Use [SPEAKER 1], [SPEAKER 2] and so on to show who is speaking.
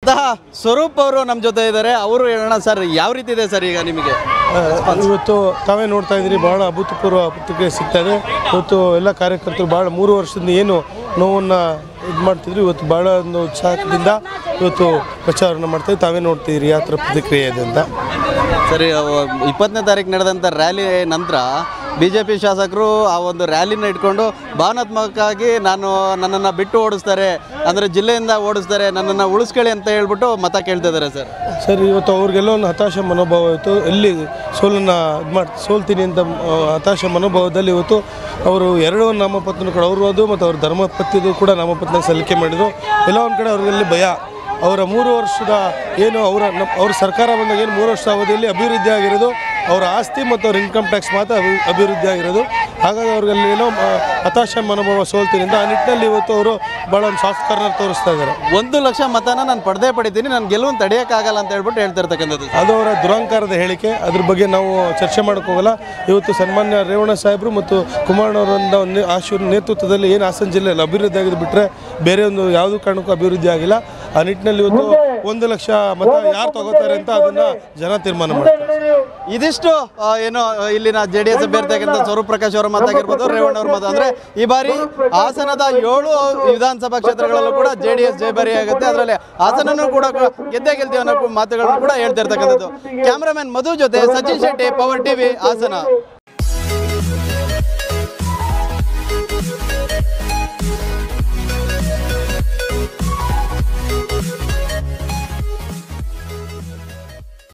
[SPEAKER 1] ಸ್ವತಃ ಸ್ವರೂಪ್ ಅವರು ನಮ್ಮ ಜೊತೆ ಇದ್ದಾರೆ ಅವರು ಹೇಳೋಣ ಸರ್ ಯಾವ ರೀತಿ ಇದೆ ಸರ್ ಈಗ ನಿಮಗೆ
[SPEAKER 2] ಆ, ಇವತ್ತು ತಾವೇ ನೋಡ್ತಾ ಇದ್ದೀರಿ ಬಹಳ ಅಭೂತಪೂರ್ವ ಪ್ರತಿಕ್ರಿಯೆ ಸಿಗ್ತಾ ಇದೆ ಇವತ್ತು ಎಲ್ಲ ಕಾರ್ಯಕರ್ತರು ಭಾಳ ಮೂರು ವರ್ಷದಿಂದ ಏನು ನೋವನ್ನು ಇದು ಮಾಡ್ತಿದ್ರು ಇವತ್ತು ಭಾಳ ಒಂದು ಉತ್ಸಾಹದಿಂದ ಇವತ್ತು ಪ್ರಚಾರವನ್ನು ಮಾಡ್ತೀವಿ ತಾವೇ ನೋಡ್ತಿದ್ದೀರಿ ಯಾವ ಥರ ಪ್ರತಿಕ್ರಿಯೆ ಇದೆ ಅಂತ
[SPEAKER 1] ಸರಿ ಇಪ್ಪತ್ತನೇ ತಾರೀಕು ನಡೆದಂಥ ರ್ಯಾಲಿ ನಂತರ ಬಿ ಜೆ ಪಿ ಶಾಸಕರು ಆ ಒಂದು ರ್ಯಾಲಿನ ಇಟ್ಕೊಂಡು ಭಾವನಾತ್ಮಕವಾಗಿ ನಾನು ನನ್ನನ್ನು ಬಿಟ್ಟು ಓಡಿಸ್ತಾರೆ ಅಂದರೆ ಜಿಲ್ಲೆಯಿಂದ ಓಡಿಸ್ತಾರೆ ನನ್ನನ್ನು ಉಳಿಸ್ಕೊಳ್ಳಿ ಅಂತ ಹೇಳ್ಬಿಟ್ಟು ಮತ ಕೇಳ್ತಿದ್ದಾರೆ ಸರ್
[SPEAKER 2] ಸರ್ ಇವತ್ತು ಅವ್ರಿಗೆಲ್ಲ ಒಂದು ಹತಾಶ ಮನೋಭಾವ ಇತ್ತು ಎಲ್ಲಿ ಸೋಲನ್ನು ಇದು ಮಾಡಿ ಸೋಲ್ತೀನಿ ಅಂತ ಆ, ಹತಾಶ ಮನೋಭಾವದಲ್ಲಿ ಇವತ್ತು ಅವರು ಎರಡು ನಾಮಪತ್ರ ಕೂಡ ಅವರು ಅದು ಮತ್ತು ಅವ್ರ ಧರ್ಮಪತ್ನಿದು ಕೂಡ ನಾಮಪತ್ರ ಸಲ್ಲಿಕೆ ಮಾಡಿದರು ಎಲ್ಲ ಒಂದು ಕಡೆ ಅವ್ರಲ್ಲಿ ಭಯ ಅವರ ಮೂರು ವರ್ಷದ ಏನು ಅವರ ನಮ್ಮ ಅವ್ರ ಸರ್ಕಾರ ಬಂದಾಗ ಏನು ಮೂರು ವರ್ಷ ಅವಧಿಯಲ್ಲಿ ಅಭಿವೃದ್ಧಿ ಆಗಿರೋದು ಅವರ ಆಸ್ತಿ ಮತ್ತು ಅವ್ರ ಇನ್ಕಮ್ ಟ್ಯಾಕ್ಸ್ ಮಾತ್ರ ಅಭಿ- ಅಭಿವೃದ್ಧಿ ಆಗಿರೋದು ಹಾಗಾಗಿ ಅವ್ರಲ್ಲಿ ಏನೋ ಆ, ಹತಾಶ ಮನೋಭಾವ ಸೋಲ್ತೀನಿ ಅಂತ ಆ ನಿಟ್ಟಿನಲ್ಲಿ ಇವತ್ತು ಅವರು ಭಾಳ ಒಂದು ಸಾಫ್ಟ್ ಕಾರ್ನರ್ ತೋರಿಸ್ತಾ ಇದ್ದಾರೆ
[SPEAKER 1] ಒಂದು ಲಕ್ಷ ಮತನ ನಾನು ಪಡೆದೇ ಪಡಿತೀನಿ ನಾನು ಗೆಲುವನ್ನು ತಡೆಯೋಕ್ಕಾಗಲ್ಲ ಅಂತ ಹೇಳ್ಬಿಟ್ಟು ಹೇಳ್ತಿರ್ತಕ್ಕಂಥದ್ದು
[SPEAKER 2] ಅದು ಅವರ ದುರಂಕಾರದ ಹೇಳಿಕೆ ಅದ್ರ ಬಗ್ಗೆ ನಾವು ಚರ್ಚೆ ಮಾಡೋಕೆ ಹೋಗಲ್ಲ ಇವತ್ತು ಸನ್ಮಾನ್ಯ ರೇವಣ್ಣ ಸಾಹೇಬರು ಮತ್ತು ಕುಮಾರಣ್ಣವರಿಂದ ಒಂದು ಆಶೀರ್ ನೇತೃತ್ವದಲ್ಲಿ ಏನು ಹಾಸನ ಜಿಲ್ಲೆಯಲ್ಲಿ ಅಭಿವೃದ್ಧಿ ಆಗಿದೆ ಬಿಟ್ಟರೆ ಬೇರೆ ಒಂದು ಯಾವುದೂ ಕಾರಣಕ್ಕೂ ಅಭಿವೃದ್ಧಿ ಆಗಿಲ್ಲ ಆ ನಿಟ್ಟಿನಲ್ಲಿ ಇವತ್ತು ಒಂದು ಲಕ್ಷ ಮತ ಯಾರು ತಗೋತಾರೆ ಅಂತ ಅದನ್ನ ಜನ ತೀರ್ಮಾನ ಮಾಡ್ತಾರೆ
[SPEAKER 1] ಇದಿಷ್ಟು ಆ, ಏನು ಆ, ಇಲ್ಲಿನ ಜೆ ಡಿ ಎಸ್ ಅಭ್ಯರ್ಥಿಯಾಗಿದ್ದ ಸ್ವರೂಪ್ ಪ್ರಕಾಶ್ ಅವರ ಮಾತಾಗಿರ್ಬೋದು ರೇವಣ್ಣ ಅವ್ರ ಮಾತು ಅಂದ್ರೆ ಈ ಬಾರಿ ಹಾಸನದ ಏಳು ವಿಧಾನಸಭಾ ಕ್ಷೇತ್ರಗಳಲ್ಲೂ ಕೂಡ ಜೆ ಡಿ ಎಸ್ ಜಯಭಾರಿ ಆಗುತ್ತೆ ಅದರಲ್ಲಿ ಹಾಸನನ್ನು ಕೂಡ ಗೆದ್ದೇ ಗೆಲ್ತೀವಿ ಅನ್ನೋ ಮಾತುಗಳನ್ನು ಕೂಡ ಹೇಳ್ತಿರ್ತಕ್ಕಂಥದ್ದು ಕ್ಯಾಮ್ರಾಮನ್ ಮಧು ಜೊತೆ ಸಚಿನ್ ಶೆಟ್ಟಿ ಪವರ್ ಟಿವಿ ಹಾಸನ